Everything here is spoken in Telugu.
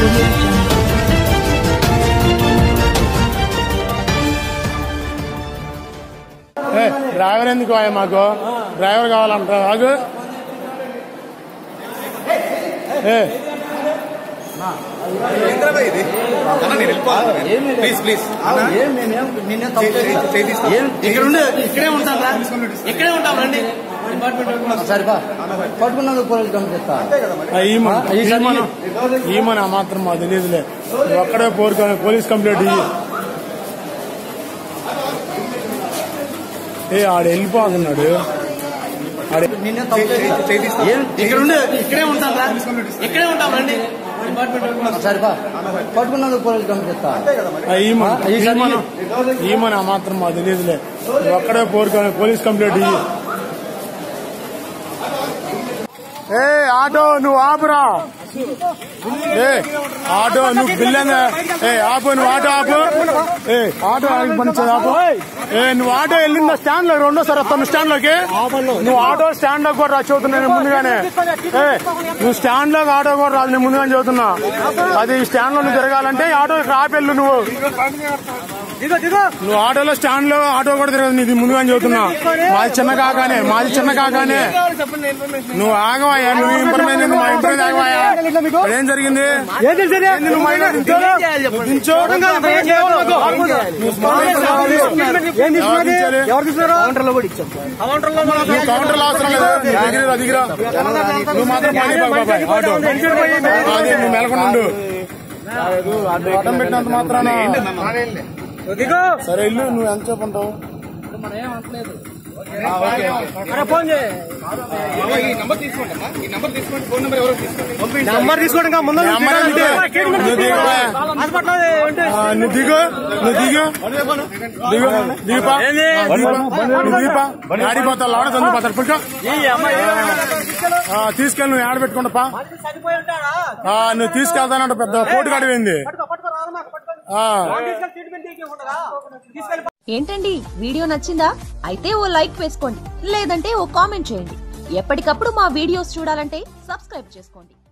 audio jungle. ఏ, డ్రైవర్ ఎందుకు ఆయా మాకు డ్రైవర్ కావాలంట ఆగు ఏ ప్లీజ్ ప్లీజ్ ఏం నేనేం నిన్నే తప్పు చేశాను. ఏం ఇక్కడ ఉండే ఇక్కడే ఉంటాం రా ఇక్కడే ఉంటాం రండి సరిపా పట్టుకున్నందుకు పోలీసు కంప్లైంట్ ఇస్తా ఆ, ఈమన ఆ, ఈసారి ఈమన ఈమన మాత్రం మాకు తెలియదులే నువ్వు ఒక్కడే పోరు పోలీస్ కంప్లైంట్ ఇయ్యి ఏ ఆడు వెళ్ళిపోతున్నాడు ఆడు నిన్నే తప్పు చేశాను. ఏం ఇక్కడ ఉండే ఇక్కడే ఉంటాం రా ఇక్కడే ఉంటాం రండి సరిపా పట్టుకున్నందుకు పోలీసు కంప్లైంట్ ఇస్తా ఆ, ఈమన ఆ, ఈసారి ఈమన ఈమన మాత్రం మాకు తెలియదులే నువ్వు ఒక్కడే పోరు పోలీస్ కంప్లైంట్ ఇయ్యి ఏ ఆటో నువ్వు ఆపురా ఏ ఆటో నువ్వు బిల్లంగా ఏ ఆపు నువ్వు ఆటో ఆపు ఏ ఆటో ఆగి పనిచేది ఆపు ఏ నువ్వు ఆటో వెళ్ళిందా స్టాండ్ లో రెండోసారి వస్తాను స్టాండ్ లోకి నువ్వు ఆటో స్టాండ్ లో కూడా రా చదువుతున్నా నేను ముందుగానే ఏ నువ్వు స్టాండ్ లోకి ఆటో కూడా రాదు నేను ముందుగానే చదువుతున్నా అది స్టాండ్ లో నువ్వు తిరగాలంటే ఈ ఆటో ఆపెళ్ళు నువ్వు నువ్వు ఆటోలో స్టాండ్ లో ఆటో కూడా తిరగదు నీది ముందుగానే చదువుతున్నా మాది చిన్న కాకానే మాది చిన్న కాకానే నువ్వు ఆగవాయా నువ్వు ఇంప్రూవ్మెంట్ ఎందుకు? మా ఇంప్రూవ్మెంట్ ఆగవాయా ఇక్కడ ఏం జరిగింది ఏంది నువ్వు మైండ్ దించో? నువ్వు దించో. నువ్వు స్మార్ట్ ఫోన్ కావాలి. ఎవరు దించాలి? నువ్వు కౌంటర్ లో అవసరం లేదు దిగిరా దిగిరా నువ్వు మాత్రం పని బాబు బాబాయ్ ఆటో అదే నువ్వు మెలకొండు అడ్డం పెట్టినంత మాత్రాన సరే ఇల్లు నువ్వు ఎంత సేపు ఉంటావు ఈ నంబర్ తీసుకోండి అమ్మా ఈ నంబర్ తీసుకోండి ఫోన్ నెంబర్ ఎవరో తీసుకోండి నంబర్ తీసుకోవడం కా ముందు నెంబర్ ఎందుకు? నువ్వు దిగవా? ఆ, నువ్వు దిగు నువ్వు దిగు దిగు దిగుపా నువ్వు దిగుపా ఆడిపోతా లోన చందిపోతాడు పుట్టుకో తీసుకెళ్ళి నువ్వు ఆడబెట్టుకుంటా పా ఆ, నువ్వు తీసుకెళ్తానంట పెద్ద కోటు కడిపోయింది ఏంటండి వీడియో నచ్చిందా అయితే ఓ లైక్ వేసుకోండి లేదంటే ఓ కామెంట్ చేయండి ఎప్పటికప్పుడు మా వీడియోస్ చూడాలంటే సబ్స్క్రైబ్ చేసుకోండి